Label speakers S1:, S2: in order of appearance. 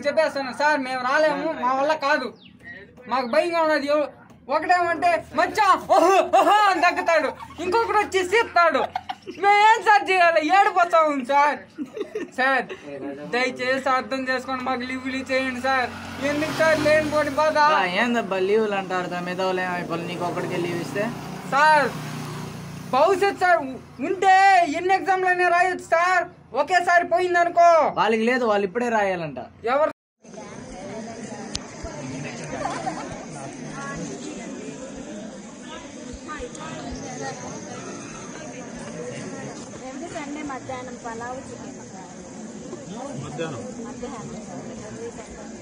S1: చెప్పేస్తాను సార్ మేము రాలేము మా వల్ల కాదు మాకు భయంగా ఉన్నది ఎవ- ఒకటేమంటే మచ్చా ఓహో ఓహో అని తగ్గుతాడు ఇంకొకటి వచ్చి సీస్తాడు మేము ఏం సార్ చేయాలి ఏడిపోతా ఉంది సార్ సార్ దయచేసి అర్థం చేసుకొని మాకు లీవ్లు చేయండి సార్ ఎందుకు సార్ లేనిపోని బాధ
S2: బా, ఏందబ్బా లీవులు అంటారు దా మిగతా అయిపోయి నీకు ఒక్కడికి లీవ్ ఇస్తే
S1: సార్ భవిష్యత్ సార్ ఉంటే ఎన్ని ఎగ్జామ్లు అయినా రాయొచ్చు సార్ ఒకేసారి పోయిందనుకో
S2: వాళ్ళకి లేదు వాళ్ళు ఇప్పుడే రాయాలంట
S1: ఎవరు
S3: ఎందుకంటే మధ్యాహ్నం పలావ్ చికెన్ మధ్యాహ్నం మధ్యాహ్నం